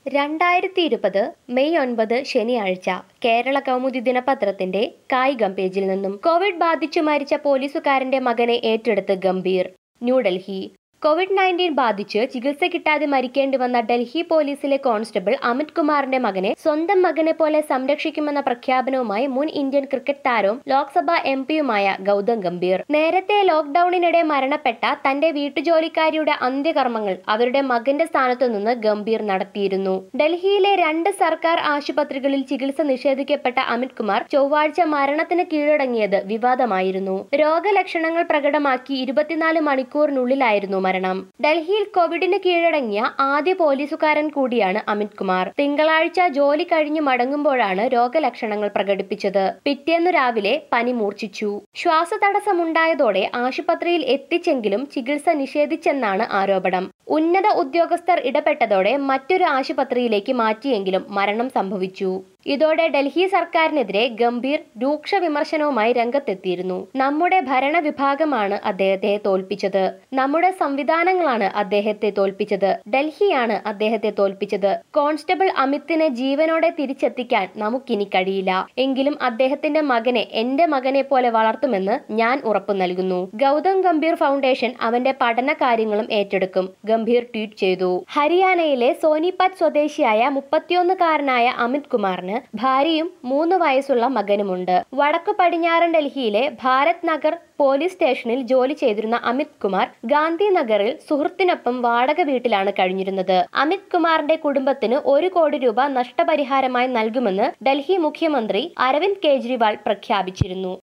രണ്ടായിരത്തി ഇരുപത് മെയ് ഒൻപത് ശനിയാഴ്ച കേരള കൗമുദി ദിനപത്രത്തിന്റെ കായികം പേജിൽ നിന്നും കോവിഡ് ബാധിച്ചു മരിച്ച പോലീസുകാരന്റെ മകനെ ഏറ്റെടുത്ത് ഗംഭീർ ന്യൂഡൽഹി കോവിഡ് നയൻറ്റീൻ ബാധിച്ച് ചികിത്സ കിട്ടാതെ മരിക്കേണ്ടി വന്ന ഡൽഹി പോലീസിലെ കോൺസ്റ്റബിൾ അമിത് കുമാറിന്റെ മകനെ സ്വന്തം മകനെ പോലെ സംരക്ഷിക്കുമെന്ന പ്രഖ്യാപനവുമായി മുൻ ഇന്ത്യൻ ക്രിക്കറ്റ് താരവും ലോക്സഭാ എം പിയുമായ ഗൗതം ഗംഭീർ നേരത്തെ ലോക്ഡൌണിനിടെ മരണപ്പെട്ട തന്റെ വീട്ടുജോലിക്കാരിയുടെ അന്ത്യകർമ്മങ്ങൾ അവരുടെ മകന്റെ സ്ഥാനത്തു നിന്ന് ഗംഭീർ നടത്തിയിരുന്നു ഡൽഹിയിലെ രണ്ട് സർക്കാർ ആശുപത്രികളിൽ ചികിത്സ നിഷേധിക്കപ്പെട്ട അമിത് കുമാർ ചൊവ്വാഴ്ച മരണത്തിന് കീഴടങ്ങിയത് വിവാദമായിരുന്നു രോഗലക്ഷണങ്ങൾ പ്രകടമാക്കി ഇരുപത്തിനാല് മണിക്കൂറിനുള്ളിലായിരുന്നു മരണം ഡൽഹിയിൽ കോവിഡിന് കീഴടങ്ങിയ ആദ്യ പോലീസുകാരൻ കൂടിയാണ് അമിത് കുമാർ തിങ്കളാഴ്ച ജോലി കഴിഞ്ഞു മടങ്ങുമ്പോഴാണ് രോഗലക്ഷണങ്ങൾ പ്രകടിപ്പിച്ചത് പിറ്റേന്നു രാവിലെ പനി മൂർച്ഛിച്ചു ശ്വാസതടസ്സമുണ്ടായതോടെ ആശുപത്രിയിൽ എത്തിച്ചെങ്കിലും ചികിത്സ നിഷേധിച്ചെന്നാണ് ആരോപണം ഉന്നത ഉദ്യോഗസ്ഥർ ഇടപെട്ടതോടെ മറ്റൊരു ആശുപത്രിയിലേക്ക് മാറ്റിയെങ്കിലും മരണം സംഭവിച്ചു ഇതോടെ ഡൽഹി സർക്കാരിനെതിരെ ഗംഭീർ രൂക്ഷ വിമർശനവുമായി രംഗത്തെത്തിയിരുന്നു നമ്മുടെ ഭരണ വിഭാഗമാണ് അദ്ദേഹത്തെ തോൽപ്പിച്ചത് നമ്മുടെ സംവിധാനങ്ങളാണ് അദ്ദേഹത്തെ തോൽപ്പിച്ചത് ഡൽഹിയാണ് അദ്ദേഹത്തെ തോൽപ്പിച്ചത് കോൺസ്റ്റബിൾ അമിത്തിനെ ജീവനോടെ തിരിച്ചെത്തിക്കാൻ നമുക്കിനി കഴിയില്ല എങ്കിലും അദ്ദേഹത്തിന്റെ മകനെ എന്റെ മകനെ പോലെ വളർത്തുമെന്ന് ഞാൻ ഉറപ്പു നൽകുന്നു ഗൗതം ഗംഭീർ ഫൗണ്ടേഷൻ അവന്റെ പഠന കാര്യങ്ങളും ഏറ്റെടുക്കും ഗംഭീർ ട്വീറ്റ് ചെയ്തു ഹരിയാനയിലെ സോനിപത് സ്വദേശിയായ മുപ്പത്തിയൊന്നുകാരനായ അമിത് കുമാറിന് ഭാര്യയും മൂന്ന് വയസ്സുള്ള മകനുമുണ്ട് വടക്കു പടിഞ്ഞാറൻ ഡൽഹിയിലെ ഭാരത് നഗർ പോലീസ് സ്റ്റേഷനിൽ ജോലി ചെയ്തിരുന്ന അമിത് കുമാർ ഗാന്ധിനഗറിൽ സുഹൃത്തിനൊപ്പം വാടക വീട്ടിലാണ് കഴിഞ്ഞിരുന്നത് അമിത് കുമാറിന്റെ കുടുംബത്തിന് ഒരു കോടി രൂപ നഷ്ടപരിഹാരമായി നൽകുമെന്ന് ഡൽഹി മുഖ്യമന്ത്രി അരവിന്ദ് കെജ്രിവാൾ പ്രഖ്യാപിച്ചിരുന്നു